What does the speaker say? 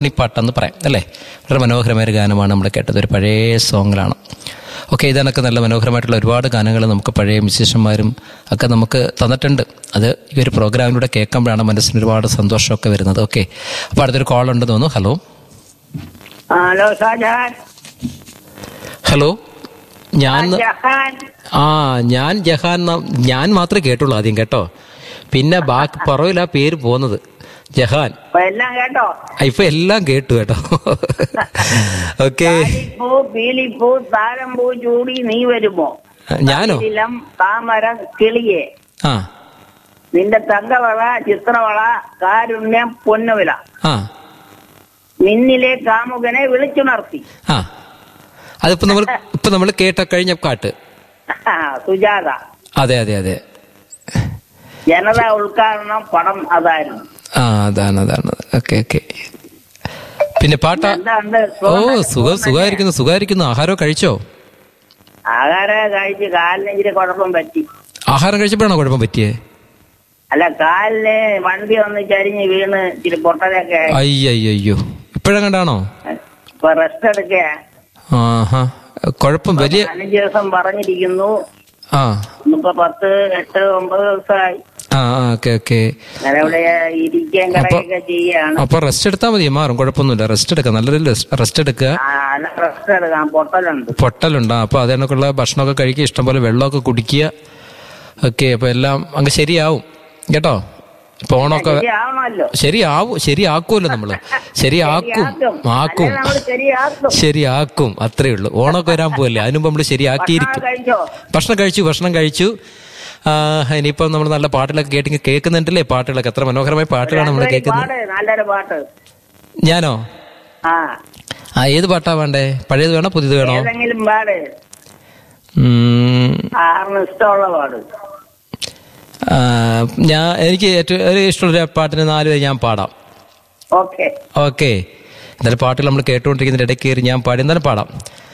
പാട്ടെന്ന് പറയാം അല്ലേ വളരെ മനോഹരമായ ഒരു ഗാനമാണ് നമ്മൾ കേട്ടത് ഒരു പഴയ സോങ്ങിലാണ് ഓക്കെ ഇതണക്ക് നല്ല മനോഹരമായിട്ടുള്ള ഒരുപാട് ഗാനങ്ങൾ നമുക്ക് പഴയ മ്യൂസീഷ്യന്മാരും ഒക്കെ നമുക്ക് തന്നിട്ടുണ്ട് അത് ഈ ഒരു പ്രോഗ്രാമിലൂടെ കേൾക്കുമ്പോഴാണ് മനസ്സിന് ഒരുപാട് സന്തോഷമൊക്കെ വരുന്നത് ഓക്കെ അപ്പോൾ അടുത്തൊരു കോൾ ഉണ്ടെന്ന് തോന്നുന്നു ഹലോ ഹലോ ഷാജഹാൻ ഹലോ ഞാൻ ജഹാൻ ആ ഞാൻ ജഹാൻ ന- ഞാൻ മാത്രമേ കേട്ടുള്ളൂ ആദ്യം കേട്ടോ പിന്നെ ബാക്കി പുറകിലാ പേര് പോകുന്നത് ജഹാൻ അപ്പൊ എല്ലാം കേട്ടോ ആ, ഇപ്പൊ എല്ലാം കേട്ടു കേട്ടോ ഓക്കെ താലിപ്പൂ പീലിപ്പൂ താരമ്പൂ ചൂടി നീ വരുമോ ഞാനോ ഇലം താമര കിളിയെ ആ നിന്റെ തങ്കവള ചിത്രവള കാരുണ്യം പൊന്നുവില ആ നിന്നിലെ കാമുകനെ വിളിച്ചുണർത്തി ആ അതിപ്പോ നമ്മൾ ഇപ്പൊ നമ്മൾ കേട്ട കഴിഞ്ഞ കാട്ട് സുജാത അതെ അതെ അതെ ജനത ഉദ്ഘാടനം പടം അതായിരുന്നു ആ അതാണ് അതാണ് ഓക്കെ ഓക്കെ പിന്നെ പാട്ട എന്താണ്ട് ഓ സുഖം സുഖമായിരിക്കുന്നു സുഖമായിരിക്കുന്നു ആഹാരം കഴിച്ചോ ആഹാരം കഴിച്ച് കാലിന് ഇച്ചിരി കുഴപ്പം പറ്റി ആഹാരം കഴിച്ചപ്പോഴാണോ കുഴപ്പം പറ്റിയേ അല്ല കാലിന് വണ്ടി ഒന്ന് ചരിഞ്ഞ് വീണ് ഇച്ചിരി പൊട്ടലൊക്കെ ആയി. അയ്യോ ഇപ്പോഴെങ്ങണ്ടാണോ ഇപ്പൊ റെസ്റ്റ് എടുക്കുക ആഹാ കുഴപ്പം വലിയ പതിനഞ്ച് ദിവസം പറഞ്ഞിരിക്കുന്നു ആ ഇന്നിപ്പോ പത്ത് എട്ട് ഒമ്പത് ദിവസമായി ആ ഓക്കെ ഓക്കെ അങ്ങനെ ഇവിടെ ഇരിക്കുകയും കിടക്കുകയൊക്കെ ചെയ്യാണ് അപ്പൊ റെസ്റ്റ് എടുത്താൽ മതി മാറും കുഴപ്പമൊന്നുമില്ല റെസ്റ്റ് എടുക്കുക നല്ലൊരു റെസ്റ്റ് എടുക്കുക റെസ്റ്റ് എടുക്കാം പൊട്ടലുണ്ട് പൊട്ടലുണ്ട് അപ്പൊ അതിനൊക്കെയുള്ള ഭക്ഷണമൊക്കെ കഴിക്കുക ഇഷ്ടംപോലെ വെള്ളമൊക്കെ കുടിക്കുക ഓക്കെ അപ്പൊ എല്ലാം അങ്ങ് ശരിയാവും കേട്ടോ ഇപ്പൊ ഓണമൊക്കെ ശരിയാവണമല്ലോ ശരിയാവും ശരിയാക്കുമല്ലോ നമ്മള് ശരിയാക്കും ആക്കും അല്ലേ നമ്മള് ശരിയാക്കും ശരിയാക്കും അത്രേ ഉള്ളൂ ഓണമൊക്കെ വരാൻ പോകല്ലേ അതിനുമ്പ് നമ്മൾ ഭക്ഷണം ശരിയാക്കിയിരിക്കും കഴിച്ചോ ഭക്ഷണം കഴിച്ചു ഭക്ഷണം കഴിച്ചു ആ, ഇനിയിപ്പം നമ്മൾ നല്ല പാട്ടിലൊക്കെ കേട്ടി കേൾക്കുന്നുണ്ടല്ലേ പാട്ടുകളൊക്കെ എത്ര മനോഹരമായ പാട്ടുകളാണ് നമ്മൾ നല്ലൊരു കേൾക്കുന്നത് പാട്ട് നല്ലൊരു പാട്ട് ഞാനോ ആ ആ ഏത് പാട്ടാ വേണ്ടേ പഴയത് വേണോ പുതിയത് വേണോ ഏതെങ്കിലും പാട് ഉം, ആറിന് ഇഷ്ടമുള്ള പാട് ആ, ഞാൻ എനിക്ക് ഏറ്റവും ഒരു ഇഷ്ടമുള്ള പാട്ടിന് നാല് വരെ ഞാൻ പാടാം ഓക്കെ ഓക്കെ എന്തായാലും പാട്ടുകൾ നമ്മൾ കേട്ടുകൊണ്ടിരിക്കുന്നതിന്റെ ഇടയ്ക്ക് കയറി ഞാൻ പാടി എന്തായാലും പാടാം